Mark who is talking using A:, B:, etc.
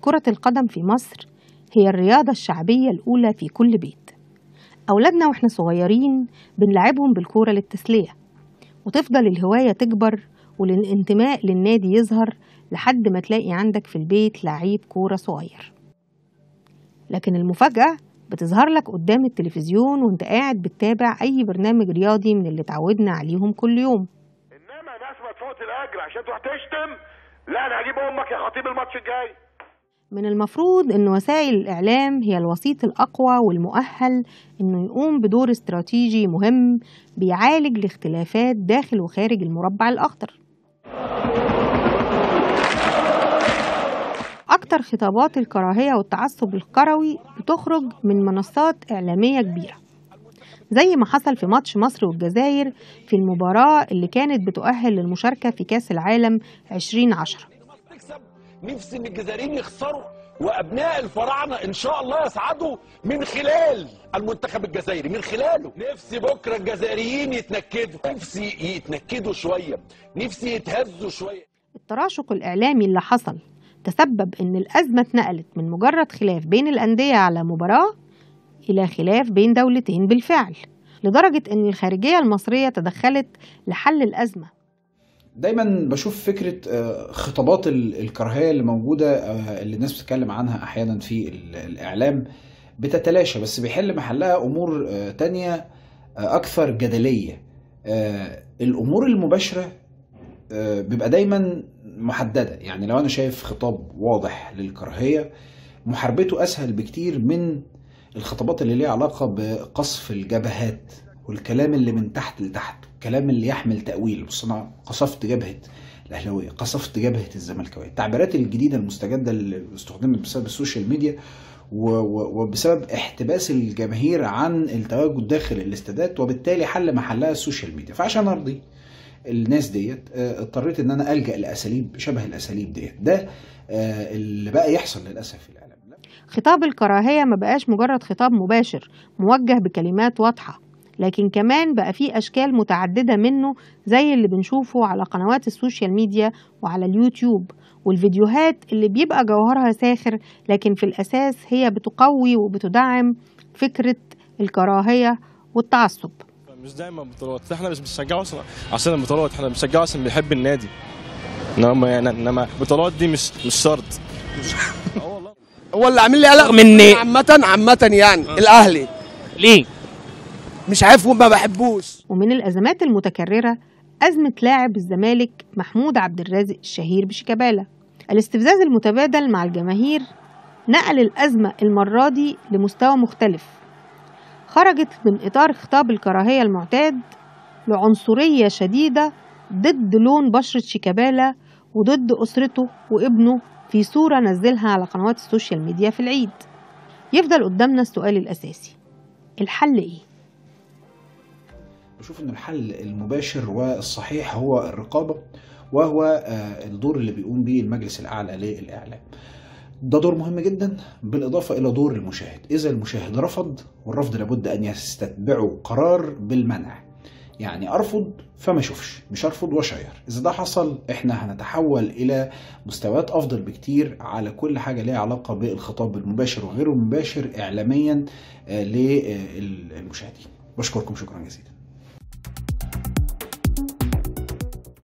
A: كرة القدم في مصر هي الرياضة الشعبية الأولى في كل بيت أولادنا وإحنا صغيرين بنلعبهم بالكورة للتسلية وتفضل الهواية تكبر والانتماء للنادي يظهر لحد ما تلاقي عندك في البيت لعيب كورة صغير لكن المفاجأة بتظهر لك قدام التلفزيون وانت قاعد بتتابع أي برنامج رياضي من اللي اتعودنا عليهم كل يوم
B: انما ناس ما تفوت الاجر عشان تروح تشتم لا انا هجيب امك يا خطيب الماتش الجاي
A: من المفروض أن وسائل الإعلام هي الوسيط الأقوى والمؤهل أنه يقوم بدور استراتيجي مهم بيعالج الاختلافات داخل وخارج المربع الأخضر أكتر خطابات الكراهية والتعصب الكروي بتخرج من منصات إعلامية كبيرة زي ما حصل في ماتش مصر والجزائر في المباراة اللي كانت بتؤهل للمشاركة في كأس العالم 2010
C: تكسب نفسي ان الجزائريين يخسروا وابناء الفراعنه ان شاء الله يصعدوا من خلال المنتخب الجزائري من خلاله نفسي بكره الجزائريين يتنكدوا نفسي يتنكدوا شويه نفسي يتهزوا شويه
A: التراشق الإعلامي اللي حصل تسبب إن الأزمة اتنقلت من مجرد خلاف بين الأندية على مباراة إلى خلاف بين دولتين بالفعل لدرجة إن الخارجية المصرية تدخلت لحل الأزمة
D: دايما بشوف فكرة آه، خطابات ال- الكراهية اللي موجودة آه، اللي الناس بتتكلم عنها أحيانا في ال- الإعلام بتتلاشى بس بيحل محلها أمور آه، تانية آه، أكثر جدلية آه، الأمور المباشرة آه، بيبقى دايما محددة يعني لو أنا شايف خطاب واضح للكراهية محاربته أسهل بكتير من الخطابات اللي ليها علاقة بقصف الجبهات والكلام اللي من تحت لتحت الكلام اللي يحمل تأويل بص أنا قصفت جبهة الأهلاوية قصفت جبهة الزملكاوية التعبيرات الجديدة المستجدة اللي استخدمت بسبب السوشيال ميديا و- و- وبسبب احتباس الجماهير عن التواجد داخل الاستادات وبالتالي حل محلها السوشيال ميديا فعشان ارضي الناس ديت آه، اضطريت ان انا الجا لاساليب شبه الاساليب ديت ده آه، اللي بقى يحصل للاسف في الاعلام
A: خطاب الكراهية ما بقاش مجرد خطاب مباشر موجه بكلمات واضحة لكن كمان بقى فيه أشكال متعددة منه زي اللي بنشوفه على قنوات السوشيال ميديا وعلى اليوتيوب والفيديوهات اللي بيبقى جوهرها ساخر لكن في الأساس هي بتقوي وبتدعم فكرة الكراهية والتعصب
E: مش دايما بطولات احنا مش بنشجعه عشان عشان البطولات احنا بنشجعه عشان بنحب النادي انما يعني انما البطولات دي مش مش شرط اه والله
F: هو اللي عامل لي قلق مني عامة عامة يعني الأهلي
G: ليه؟
F: مش عارف ما بحبوش
A: ومن الأزمات المتكررة أزمة لاعب الزمالك محمود عبد الرازق الشهير بشيكابالا الاستفزاز المتبادل مع الجماهير نقل الأزمة المرة دي لمستوى مختلف خرجت من إطار خطاب الكراهية المعتاد لعنصرية شديدة ضد لون بشرة شيكابالا وضد أسرته وابنه في صورة نزلها على قنوات السوشيال ميديا في العيد يفضل قدامنا السؤال الأساسي الحل إيه؟
D: بشوف ان الحل المباشر والصحيح هو الرقابه وهو آه، الدور اللي بيقوم به المجلس الاعلى للاعلام ده دور مهم جدا بالاضافه الى دور المشاهد اذا المشاهد رفض والرفض لابد ان يستتبعه قرار بالمنع يعني ارفض فما اشوفش مش ارفض واشير اذا ده حصل احنا هنتحول الى مستويات افضل بكتير على كل حاجه ليها علاقه بالخطاب المباشر وغير المباشر اعلاميا آه، للمشاهدين بشكركم شكرا جزيلا